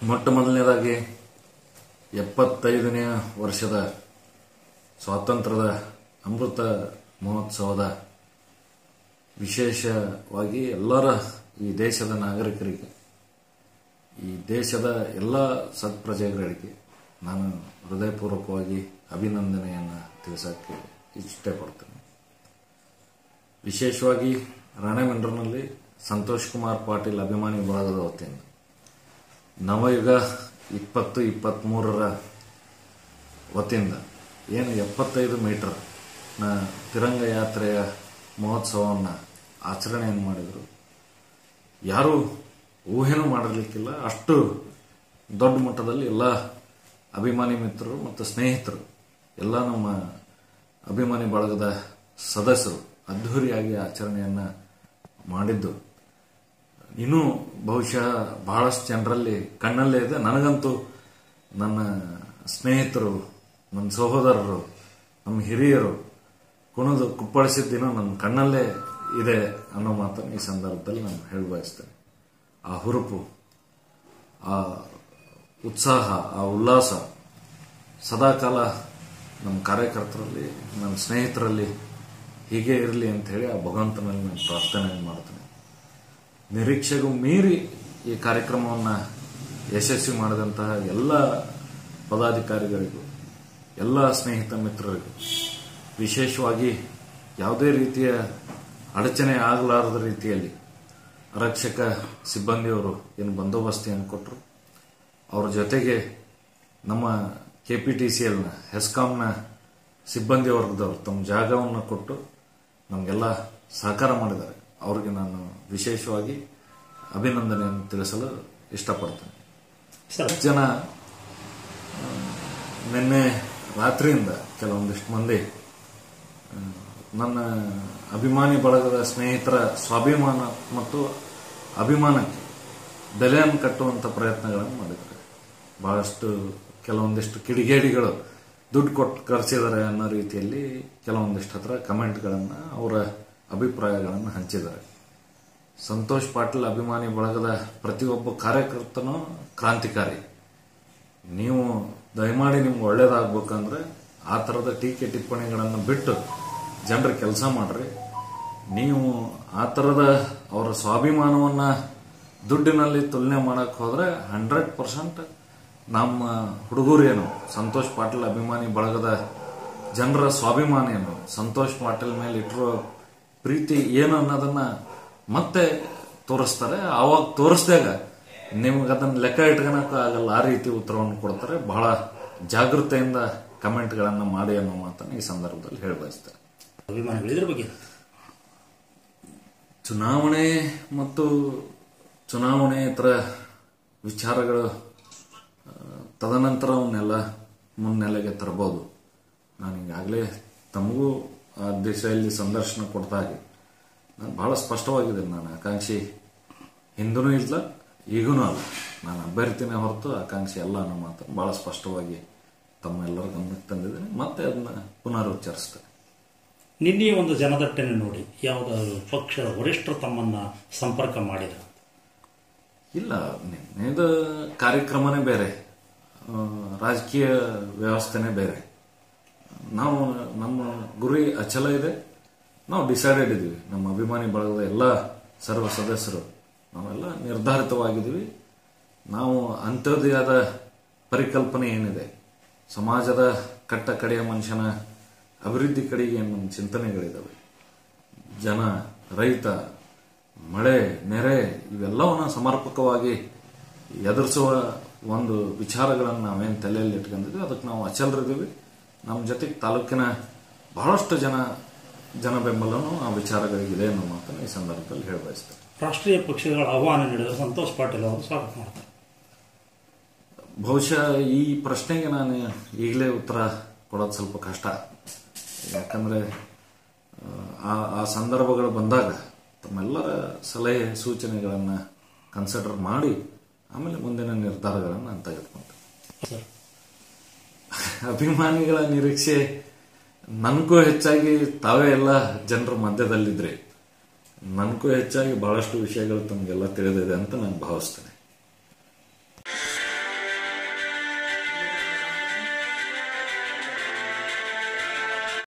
ಮೊಟ್ಟ ಮೊದಲನೇದಾಗಿ ಎಪ್ಪತ್ತೈದನೇ ವರ್ಷದ ಸ್ವಾತಂತ್ರ್ಯದ ಅಮೃತ ಮಹೋತ್ಸವದ ವಿಶೇಷವಾಗಿ ಎಲ್ಲರ ಈ ದೇಶದ ನಾಗರಿಕರಿಗೆ ಈ ದೇಶದ ಎಲ್ಲ ಸತ್ಪ್ರಜೆಗಳಿಗೆ ನಾನು ಹೃದಯಪೂರ್ವಕವಾಗಿ ಅಭಿನಂದನೆಯನ್ನು ತಿಳಿಸೋಕ್ಕೆ ಇಷ್ಟಪಡ್ತೇನೆ ವಿಶೇಷವಾಗಿ ರಾಣೆಬೆನ್ನೂರಿನಲ್ಲಿ ಸಂತೋಷ್ ಕುಮಾರ್ ಪಾಟೀಲ್ ಅಭಿಮಾನಿ ಬಳಗದ ವತಿಯಿಂದ ನವಯುಗ ಇಪ್ಪತ್ತು ಇಪ್ಪತ್ತ್ಮೂರರ ವತಿಯಿಂದ ಏನು ಎಪ್ಪತ್ತೈದು ಮೀಟರ್ ನ ತಿರಂಗ ಯಾತ್ರೆಯ ಮಹೋತ್ಸವವನ್ನು ಆಚರಣೆಯನ್ನು ಮಾಡಿದರು ಯಾರೂ ಊಹೆನೂ ಮಾಡಿರ್ಲಿಕ್ಕಿಲ್ಲ ಅಷ್ಟು ದೊಡ್ಡ ಮಟ್ಟದಲ್ಲಿ ಎಲ್ಲ ಅಭಿಮಾನಿ ಮಿತ್ರರು ಮತ್ತು ಸ್ನೇಹಿತರು ಎಲ್ಲ ನಮ್ಮ ಅಭಿಮಾನಿ ಬಳಗದ ಸದಸ್ಯರು ಅದ್ಧೂರಿಯಾಗಿ ಆಚರಣೆಯನ್ನು ಮಾಡಿದ್ದು ಇನ್ನೂ ಬಹುಶಃ ಬಹಳಷ್ಟು ಜನರಲ್ಲಿ ಕಣ್ಣಲ್ಲೇ ಇದೆ ನನಗಂತೂ ನನ್ನ ಸ್ನೇಹಿತರು ನನ್ನ ಸಹೋದರರು ನಮ್ಮ ಹಿರಿಯರು ಕುಣಿದು ಕುಪ್ಪಳಿಸಿದ್ದೇನೋ ನನ್ನ ಕಣ್ಣಲ್ಲೇ ಇದೆ ಅನ್ನೋ ಮಾತನ್ನು ಈ ಸಂದರ್ಭದಲ್ಲಿ ನಾನು ಹೇಳಿ ಬಯಸ್ತೇನೆ ಆ ಹುರುಪು ಆ ಉತ್ಸಾಹ ಆ ಉಲ್ಲಾಸ ಸದಾಕಾಲ ನಮ್ಮ ಕಾರ್ಯಕರ್ತರಲ್ಲಿ ನನ್ನ ಸ್ನೇಹಿತರಲ್ಲಿ ಹೀಗೆ ಇರಲಿ ಅಂತ ಹೇಳಿ ಆ ಭಗವಂತನಲ್ಲಿ ನಾನು ಪ್ರಾರ್ಥನೆ ಮಾಡ್ತೇನೆ ನಿರೀಕ್ಷೆಗೂ ಮೀರಿ ಈ ಕಾರ್ಯಕ್ರಮವನ್ನು ಯಶಸ್ವಿ ಮಾಡಿದಂತಹ ಎಲ್ಲ ಪದಾಧಿಕಾರಿಗಳಿಗೂ ಎಲ್ಲ ಸ್ನೇಹಿತ ಮಿತ್ರರಿಗೂ ವಿಶೇಷವಾಗಿ ಯಾವುದೇ ರೀತಿಯ ಅಡಚಣೆ ಆಗಲಾರದ ರೀತಿಯಲ್ಲಿ ಆರಕ್ಷಕ ಸಿಬ್ಬಂದಿಯವರು ಏನು ಬಂದೋಬಸ್ತಿಯನ್ನು ಕೊಟ್ಟರು ಅವ್ರ ಜೊತೆಗೆ ನಮ್ಮ ಕೆ ಪಿ ಟಿ ಸಿ ಎಲ್ನ ಹೆಸ್ಕಾಂನ ಸಿಬ್ಬಂದಿ ವರ್ಗದವರು ತಮ್ಮ ಜಾಗವನ್ನು ಕೊಟ್ಟು ನಮಗೆಲ್ಲ ಸಹಕಾರ ಮಾಡಿದ್ದಾರೆ ಅವ್ರಿಗೆ ನಾನು ವಿಶೇಷವಾಗಿ ಅಭಿನಂದನೆಯನ್ನು ತಿಳಿಸಲು ಇಷ್ಟಪಡ್ತೇನೆ ಸರ್ ಜನ ಆ, ನಿನ್ನೆ ರಾತ್ರಿಯಿಂದ ಕೆಲವೊಂದಿಷ್ಟು ಮಂದಿ ಆ, ನನ್ನ ಅಭಿಮಾನಿ ಬಳಗದ ಸ್ನೇಹಿತರ ಸ್ವಾಭಿಮಾನ ಮತ್ತು ಅಭಿಮಾನಕ್ಕೆ ಬೆಲೆಯನ್ನು ಕಟ್ಟುವಂಥ ಪ್ರಯತ್ನಗಳನ್ನು ಮಾಡಿದ್ದಾರೆ ಬಹಳಷ್ಟು ಕೆಲವೊಂದಿಷ್ಟು ಕಿಡಿಗೇಡಿಗಳು ದುಡ್ಡು ಕೊಟ್ಟು ಕರೆಸಿದ್ದಾರೆ ಅನ್ನೋ ರೀತಿಯಲ್ಲಿ ಕೆಲವೊಂದಿಷ್ಟು ಹತ್ರ ಕಮೆಂಟ್ಗಳನ್ನು ಅವರ ಅಭಿಪ್ರಾಯಗಳನ್ನು ಹಂಚಿದ್ದಾರೆ ಸಂತೋಷ್ ಪಾಟೀಲ್ ಅಭಿಮಾನಿ ಬಳಗದ ಪ್ರತಿಯೊಬ್ಬ ಕಾರ್ಯಕರ್ತನೂ ಕ್ರಾಂತಿಕಾರಿ ನೀವು ದಯಮಾಡಿ ನಿಮ್ಗೆ ಒಳ್ಳೇದಾಗ್ಬೇಕಂದ್ರೆ ಆ ಥರದ ಟೀಕೆ ಟಿಪ್ಪಣಿಗಳನ್ನು ಬಿಟ್ಟು ಜನರ ಕೆಲಸ ಮಾಡ್ರಿ ನೀವು ಆ ಥರದ ಅವರ ಸ್ವಾಭಿಮಾನವನ್ನು ದುಡ್ಡಿನಲ್ಲಿ ತುಲನೆ ಮಾಡಕ್ಕೆ ಹೋದರೆ ಹಂಡ್ರೆಡ್ ಪರ್ಸೆಂಟ್ ನಮ್ಮ ಹುಡುಗರೇನು ಸಂತೋಷ್ ಪಾಟೀಲ್ ಅಭಿಮಾನಿ ಬಳಗದ ಜನರ ಸ್ವಾಭಿಮಾನ ಏನು ಸಂತೋಷ್ ಪಾಟೀಲ್ ಮೇಲೆ ಇಟ್ಟಿರೋ ಪ್ರೀತಿ ಏನು ಅನ್ನೋದನ್ನ ಮತ್ತೆ ತೋರಿಸ್ತಾರೆ ಆವಾಗ ತೋರಿಸ್ದಾಗ ನಿಮ್ಗೆ ಅದನ್ನ ಲೆಕ್ಕ ಇಟ್ಕೊಳಕ್ಕೆ ಆಗಲ್ಲ ಆ ರೀತಿ ಉತ್ತರವನ್ನು ಕೊಡ್ತಾರೆ ಬಹಳ ಜಾಗೃತೆಯಿಂದ ಕಮೆಂಟ್ಗಳನ್ನು ಮಾಡಿ ಅನ್ನೋ ಮಾತನ್ನು ಈ ಸಂದರ್ಭದಲ್ಲಿ ಹೇಳಿ ಬಯಸ್ತಾರೆ ಅಭಿಮಾನಿಗಳು ಇದ್ರ ಬಗ್ಗೆ ಚುನಾವಣೆ ಮತ್ತು ಚುನಾವಣೆಯೇತರ ವಿಚಾರಗಳು ಆ, ತದನಂತರ ಅವನ್ನೆಲ್ಲ ಮುನ್ನೆಲೆಗೆ ತರಬಹುದು ನಾನು ಈಗಾಗಲೇ ತಮಗೂ ಆ ದಿಶೆಯಲ್ಲಿ ಸಂದರ್ಶನ ಕೊಡ್ತಾ ಹಾಗೆ ನಾನು ಬಹಳ ಸ್ಪಷ್ಟವಾಗಿದೆ ನಾನು ಆಕಾಂಕ್ಷಿ ಹಿಂದೂ ಇಲ್ಲ ಈಗೂ ಅಲ್ಲ ನಾನು ಅಭ್ಯರ್ಥಿನೇ ಹೊರತು ಆಕಾಂಕ್ಷಿ ಅಲ್ಲ ಅನ್ನೋ ಮಾತು ಬಹಳ ಸ್ಪಷ್ಟವಾಗಿ ತಮ್ಮೆಲ್ಲರ ಗಮನಕ್ಕೆ ತಂದಿದ್ದೇನೆ ಮತ್ತೆ ಅದನ್ನ ಪುನರುಚ್ಚರಿಸ್ತೇನೆ ನಿನ್ನೆ ಒಂದು ಜನದಟ್ಟಣೆ ನೋಡಿ ಯಾವುದಾದ್ರು ಪಕ್ಷದ ವರಿಷ್ಠರು ತಮ್ಮನ್ನ ಸಂಪರ್ಕ ಮಾಡಿದ ಇಲ್ಲ ನಿನ್ನೆದ ಕಾರ್ಯಕ್ರಮನೇ ಬೇರೆ ಆ, ರಾಜಕೀಯ ವ್ಯವಸ್ಥೆನೇ ಬೇರೆ ನಾವು ನಮ್ಮ ಗುರಿ ಅಚಲ ಇದೆ ನಾವು ಡಿಸೈಡೆಡ್ ಇದ್ದೀವಿ ನಮ್ಮ ಅಭಿಮಾನಿ ಬಳಗದ ಎಲ್ಲ ಸರ್ವ ಸದಸ್ಯರು ನಾವೆಲ್ಲ ನಿರ್ಧಾರಿತವಾಗಿದ್ದೀವಿ ನಾವು ಅಂತ್ಯೋದಯದ ಪರಿಕಲ್ಪನೆ ಏನಿದೆ ಸಮಾಜದ ಕಟ್ಟ ಕಡೆಯ ಮನುಷ್ಯನ ಅಭಿವೃದ್ಧಿ ಕಡೆಗೆ ಏನು ನಮ್ಮ ಚಿಂತನೆಗಳಿದ್ದಾವೆ ಜನ ರೈತ ಮಳೆ ನೆರೆ ಇವೆಲ್ಲವನ್ನ ಸಮರ್ಪಕವಾಗಿ ಎದುರಿಸುವ ಒಂದು ವಿಚಾರಗಳನ್ನು ನಾವೇನು ತಲೆಯಲ್ಲಿ ಇಟ್ಕೊಂಡಿದ್ವಿ ಅದಕ್ಕೆ ನಾವು ಅಚಲರಿದ್ದೀವಿ ನಮ್ಮ ಜೊತೆಗೆ ತಾಲೂಕಿನ ಬಹಳಷ್ಟು ಜನ ಜನ ಬೆಂಬಲನೂ ಆ ವಿಚಾರಗಳಿಗಿದೆ ಅನ್ನೋ ಮಾತನ್ನು ಈ ಸಂದರ್ಭದಲ್ಲಿ ಹೇಳಿ ಬಯಸ್ತೇನೆ ರಾಷ್ಟ್ರೀಯ ಪಕ್ಷಗಳ ಆಹ್ವಾನ ನೀಡಿದ ಸಂತೋಷ್ ಪಾಟೀಲ್ ಅವರು ಸ್ವಾಗತ ಮಾಡ್ತಾರೆ ಬಹುಶಃ ಈ ಪ್ರಶ್ನೆಗೆ ನಾನು ಈಗಲೇ ಉತ್ತರ ಕೊಡೋದು ಸ್ವಲ್ಪ ಕಷ್ಟ ಯಾಕಂದ್ರೆ ಆ ಆ ಸಂದರ್ಭಗಳು ಬಂದಾಗ ತಮ್ಮೆಲ್ಲರ ಸಲಹೆ ಸೂಚನೆಗಳನ್ನು ಕನ್ಸಿಡರ್ ಮಾಡಿ ಆಮೇಲೆ ಮುಂದಿನ ನಿರ್ಧಾರಗಳನ್ನು ನಾನು ತೆಗೆದುಕೊಂಡೆ ಸರ್ ಅಭಿಮಾನಿಗಳ ನಿರೀಕ್ಷೆ ನನಗೂ ಹೆಚ್ಚಾಗಿ ತಾವೇ ಎಲ್ಲ ಜನರ ಮಧ್ಯದಲ್ಲಿದ್ರಿ ನನಗೂ ಹೆಚ್ಚಾಗಿ ಬಹಳಷ್ಟು ವಿಷಯಗಳು ತಮಗೆಲ್ಲ ತಿಳಿದಿದೆ ಅಂತ ನಾನು ಭಾವಿಸ್ತೇನೆ